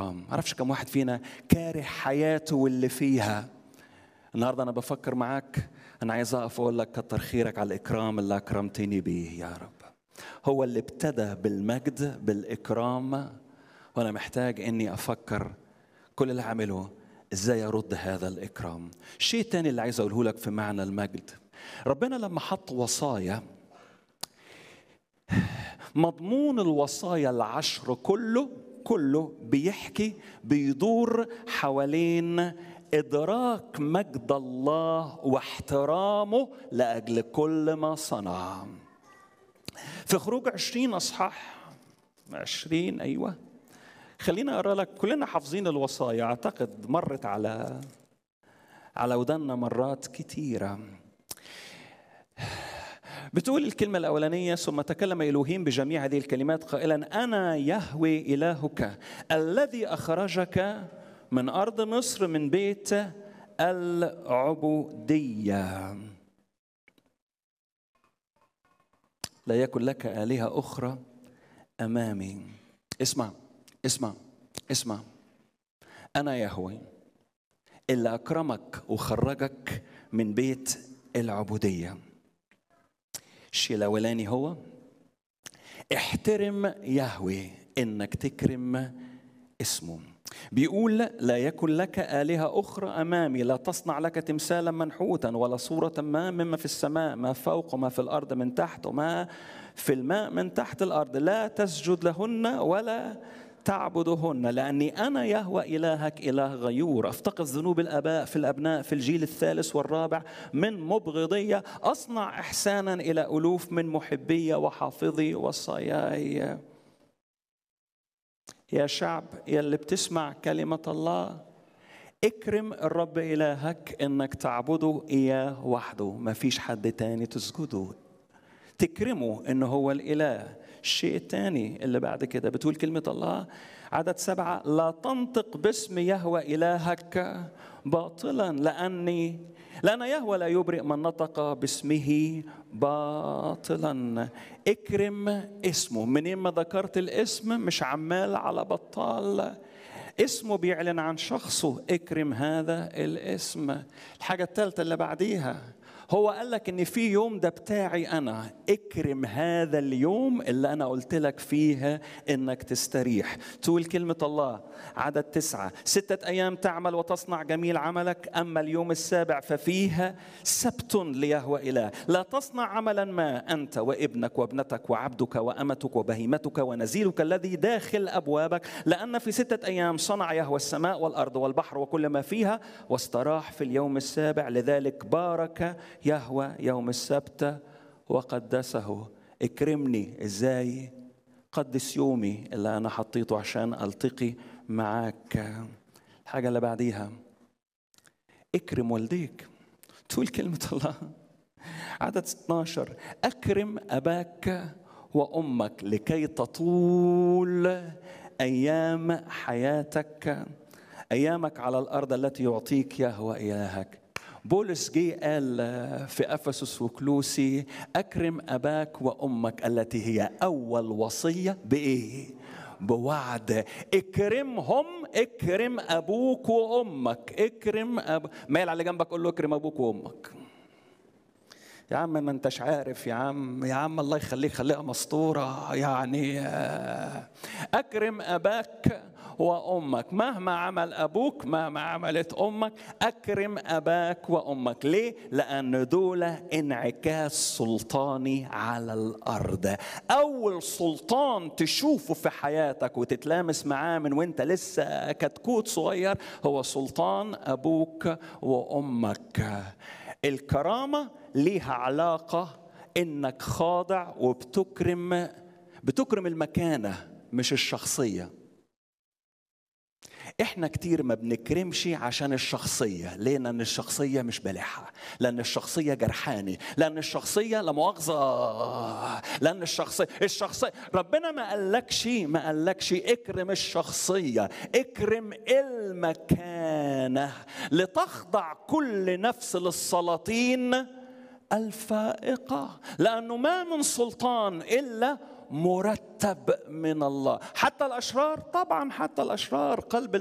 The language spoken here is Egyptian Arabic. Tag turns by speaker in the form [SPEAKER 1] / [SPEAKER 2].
[SPEAKER 1] الإكرام معرفش كم واحد فينا كاره حياته واللي فيها النهاردة أنا بفكر معاك أنا عايز أقف أقول لك كتر خيرك على الإكرام اللي أكرمتني بيه يا رب هو اللي ابتدى بالمجد بالإكرام وأنا محتاج إني أفكر كل اللي عمله إزاي أرد هذا الإكرام الشيء الثاني اللي عايز أقوله لك في معنى المجد ربنا لما حط وصايا مضمون الوصايا العشر كله كله بيحكي بيدور حوالين ادراك مجد الله واحترامه لاجل كل ما صنع في خروج عشرين اصحاح عشرين ايوه خلينا اقرا لك كلنا حافظين الوصايا اعتقد مرت على على ودنا مرات كتيره بتقول الكلمة الأولانية ثم تكلم إلهيم بجميع هذه الكلمات قائلا أنا يهوي إلهك الذي أخرجك من أرض مصر من بيت العبودية لا يكن لك آلهة أخرى أمامي اسمع اسمع اسمع أنا يهوي اللي أكرمك وخرجك من بيت العبوديه الشيء الاولاني هو احترم يهوي انك تكرم اسمه بيقول لا يكن لك آلهة أخرى أمامي لا تصنع لك تمثالا منحوتا ولا صورة ما مما في السماء ما فوق وما في الأرض من تحت وما في الماء من تحت الأرض لا تسجد لهن ولا تعبدهن لأني أنا يهوى إلهك إله غيور أفتقد ذنوب الآباء في الأبناء في الجيل الثالث والرابع من مبغضية أصنع إحسانا إلى ألوف من محبية وحافظي وصاياي يا شعب يلي بتسمع كلمة الله اكرم الرب إلهك إنك تعبده إياه وحده ما فيش حد تاني تسجده تكرمه إنه هو الإله الشيء الثاني اللي بعد كده بتقول كلمة الله عدد سبعة لا تنطق باسم يهوى إلهك باطلا لأني لأن يهوى لا يبرئ من نطق باسمه باطلا اكرم اسمه منين ما ذكرت الاسم مش عمال على بطال اسمه بيعلن عن شخصه اكرم هذا الاسم الحاجة الثالثة اللي بعديها هو قال لك ان في يوم ده بتاعي انا اكرم هذا اليوم اللي انا قلت لك فيه انك تستريح تقول كلمة الله عدد تسعة ستة ايام تعمل وتصنع جميل عملك اما اليوم السابع ففيه سبت ليهوى اله لا تصنع عملا ما انت وابنك وابنتك وعبدك وامتك وبهيمتك ونزيلك الذي داخل ابوابك لان في ستة ايام صنع يهوى السماء والارض والبحر وكل ما فيها واستراح في اليوم السابع لذلك بارك يهوى يوم السبت وقدسه اكرمني ازاي قدس يومي اللي انا حطيته عشان التقي معاك الحاجه اللي بعديها اكرم والديك تقول كلمه الله عدد 12 اكرم اباك وامك لكي تطول ايام حياتك ايامك على الارض التي يعطيك يهوى الهك بولس جه قال في افسس وكلوسي اكرم اباك وامك التي هي اول وصيه بايه؟ بوعد اكرمهم اكرم ابوك وامك اكرم أب... مايل على جنبك قول له اكرم ابوك وامك يا عم ما انتش عارف يا عم يا عم الله يخليك خليها مسطوره يعني اكرم اباك وامك مهما عمل ابوك مهما عملت امك اكرم اباك وامك ليه لان دول انعكاس سلطاني على الارض اول سلطان تشوفه في حياتك وتتلامس معاه من وانت لسه كتكوت صغير هو سلطان ابوك وامك الكرامه ليها علاقه انك خاضع وبتكرم بتكرم المكانه مش الشخصيه احنا كتير ما بنكرمش عشان الشخصيه ليه لان الشخصيه مش بلحها لان الشخصيه جرحاني لان الشخصيه لا مؤاخذه لان الشخصيه الشخصيه ربنا ما قالكش ما قالكش اكرم الشخصيه اكرم المكانه لتخضع كل نفس للسلاطين الفائقه لانه ما من سلطان الا مرتب من الله حتى الاشرار طبعا حتى الاشرار قلب